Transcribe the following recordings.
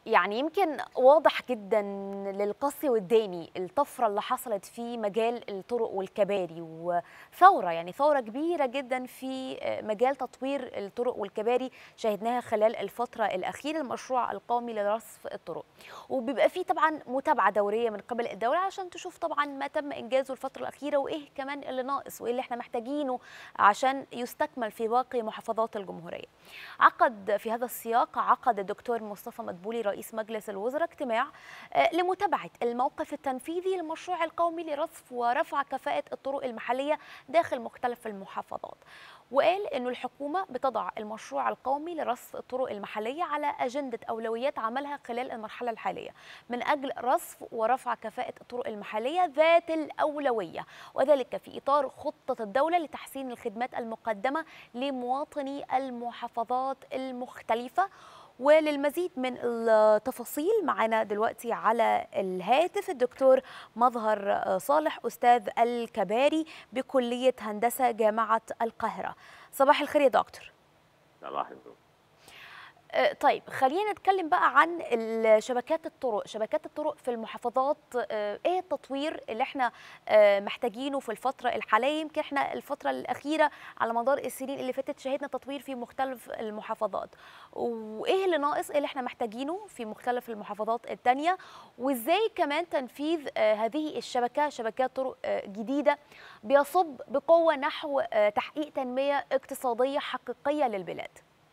يعني يمكن واضح جدا للقصي والداني الطفره اللي حصلت في مجال الطرق والكباري وثوره يعني ثوره كبيره جدا في مجال تطوير الطرق والكباري شهدناها خلال الفتره الاخيره المشروع القومي لرصف الطرق وبيبقى فيه طبعا متابعه دوريه من قبل الدوله عشان تشوف طبعا ما تم انجازه الفتره الاخيره وايه كمان اللي ناقص وايه اللي احنا محتاجينه عشان يستكمل في باقي محافظات الجمهوريه عقد في هذا السياق عقد الدكتور مصطفى مدبولي رئيس مجلس الوزراء اجتماع لمتابعة الموقف التنفيذي للمشروع القومي لرصف ورفع كفاءة الطرق المحلية داخل مختلف المحافظات وقال أن الحكومة بتضع المشروع القومي لرصف الطرق المحلية على أجندة أولويات عملها خلال المرحلة الحالية من أجل رصف ورفع كفاءة الطرق المحلية ذات الأولوية وذلك في إطار خطة الدولة لتحسين الخدمات المقدمة لمواطني المحافظات المختلفة وللمزيد من التفاصيل معنا دلوقتي على الهاتف الدكتور مظهر صالح أستاذ الكباري بكلية هندسة جامعة القاهرة صباح الخير يا دكتور صباح النور طيب خلينا نتكلم بقى عن شبكات الطرق شبكات الطرق في المحافظات ايه التطوير اللي احنا محتاجينه في الفتره الحاليه يمكن احنا الفتره الاخيره على مدار السنين اللي فاتت شهدنا تطوير في مختلف المحافظات وايه اللي ناقص ايه اللي احنا محتاجينه في مختلف المحافظات الثانيه وازاي كمان تنفيذ هذه الشبكه شبكات طرق جديده بيصب بقوه نحو تحقيق تنميه اقتصاديه حقيقيه للبلاد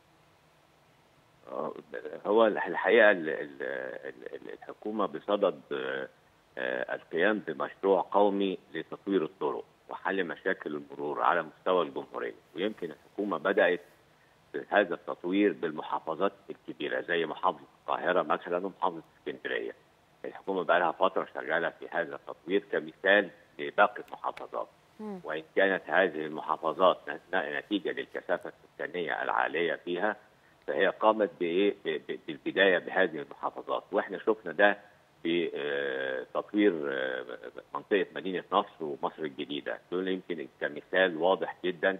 هو الحقيقه الحكومه بصدد القيام بمشروع قومي لتطوير الطرق وحل مشاكل المرور على مستوى الجمهوريه ويمكن الحكومه بدات هذا التطوير بالمحافظات الكبيره زي محافظه القاهره مثلا ومحافظه اسكندريه. الحكومه بقى لها فتره شغاله في هذا التطوير كمثال لباقي المحافظات. وان كانت هذه المحافظات نتيجه للكثافه السكانيه العاليه فيها فهي قامت بايه بالبدايه بهذه المحافظات واحنا شفنا ده في تطوير منطقه مدينه نصر ومصر الجديده دول يمكن كمثال واضح جدا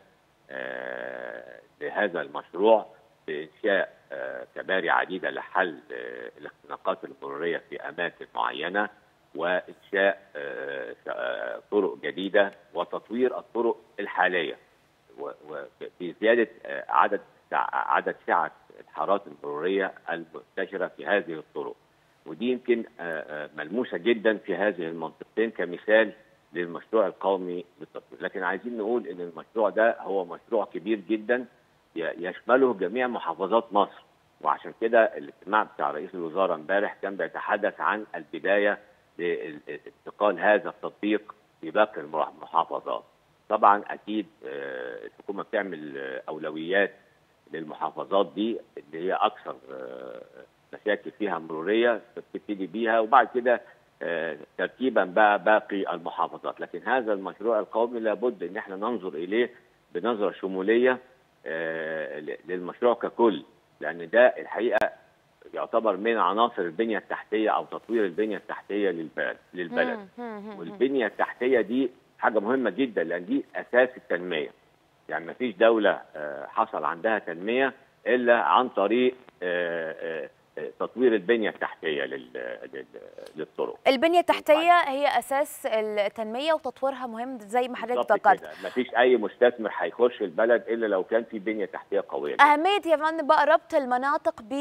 لهذا المشروع بانشاء كباري عديده لحل الاختناقات المروريه في اماكن معينه وانشاء طرق جديده وتطوير الطرق الحاليه وبزياده عدد عدد سعه الحارات المروريه المنتشره في هذه الطرق ودي يمكن ملموسه جدا في هذه المنطقتين كمثال للمشروع القومي للتطوير لكن عايزين نقول ان المشروع ده هو مشروع كبير جدا يشمله جميع محافظات مصر وعشان كده الاجتماع بتاع رئيس الوزراء امبارح كان بيتحدث عن البدايه لانتقال هذا التطبيق في باقي المحافظات طبعا اكيد الحكومه بتعمل اولويات للمحافظات دي اللي هي اكثر مشاكل فيها مروريه بتبتدي بيها وبعد كده ترتيبا بقى باقي المحافظات لكن هذا المشروع القومي لابد ان احنا ننظر اليه بنظره شموليه للمشروع ككل لان ده الحقيقه يعتبر من عناصر البنيه التحتيه او تطوير البنيه التحتيه للبلد للبلد والبنيه التحتيه دي حاجه مهمه جدا لان دي اساس التنميه يعني ما فيش دوله حصل عندها تنميه الا عن طريق تطوير البنيه التحتيه للطرق البنيه التحتيه هي اساس التنميه وتطويرها مهم زي ما حضرتك ذكرت ما فيش اي مستثمر هيخش البلد الا لو كان في بنيه تحتيه قويه اهميه يا فندم بقى ربط المناطق ب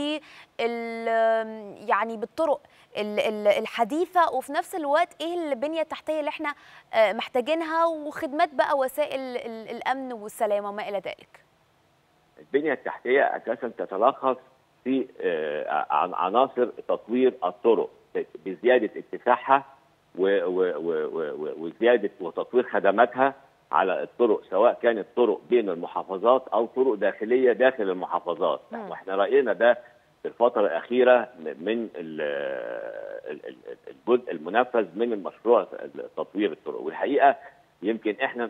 يعني بالطرق الحديثه وفي نفس الوقت ايه البنيه التحتيه اللي احنا محتاجينها وخدمات بقى وسائل الامن والسلامه وما الى ذلك البنيه التحتيه اساسا تتلخص في عناصر تطوير الطرق بزياده اتساعها وزياده وتطوير خدماتها على الطرق سواء كانت طرق بين المحافظات او طرق داخليه داخل المحافظات واحنا راينا ده في الفتره الاخيره من الجزء المنفذ من المشروع تطوير الطرق والحقيقه يمكن احنا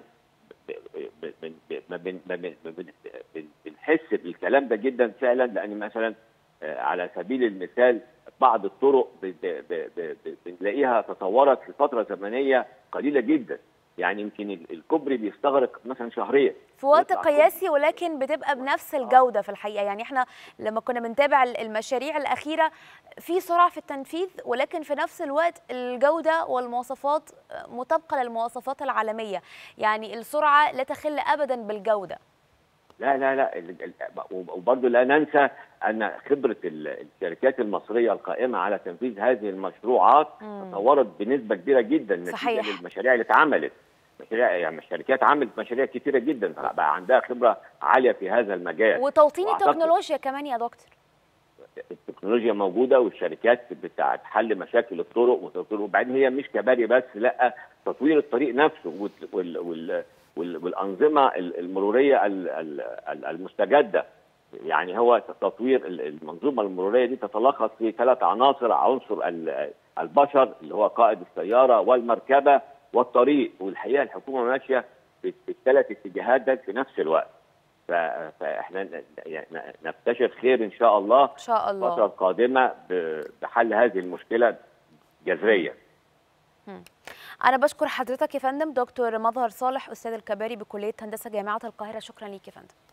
بنحس بالكلام ده جدا فعلا لان مثلا على سبيل المثال بعض الطرق بنلاقيها تطورت في فتره زمنيه قليله جدا يعني يمكن ال- الكوبري بيستغرق مثلا شهرين في وقت يطلع كوبري. قياسي ولكن بتبقى بنفس الجوده في الحقيقه يعني احنا لما كنا بنتابع ال- المشاريع الاخيره في سرعه في التنفيذ ولكن في نفس الوقت الجوده والمواصفات مطابقه للمواصفات العالميه يعني السرعه لا تخل ابدا بالجوده لا لا لا ال- ال- وبرضه لا ننسى ان خبره ال- الشركات المصريه القائمه على تنفيذ هذه المشروعات مم. تطورت بنسبه كبيره جدا نتيجه صحيح. للمشاريع اللي اتعملت مشاريع يعني الشركات عملت مشاريع كتيره جدا بقى عندها خبره عاليه في هذا المجال وتوطين وأعتقد- التكنولوجيا كمان يا دكتور التكنولوجيا موجوده والشركات بتاعت حل مشاكل الطرق وتطوير وبعدين هي مش كباري بس لا تطوير الطريق نفسه وال وال وال وال والانظمه ال- المروريه ال- ال- ال- المستجده يعني هو تطوير ال- المنظومه المروريه دي تتلخص في ثلاث عناصر عنصر ال- البشر اللي هو قائد السياره والمركبه والطريق والحقيقه الحكومه ماشيه في في الثلاث اتجاهات ده في نفس الوقت ف- فاحنا ن- يعني نبتشر خير ان شاء الله ان شاء الفترة الله القادمة ب- بحل هذه المشكلة جذريا انا بشكر حضرتك يا فندم دكتور مظهر صالح استاذ الكباري بكليه هندسه جامعه القاهره شكرا ليك يا فندم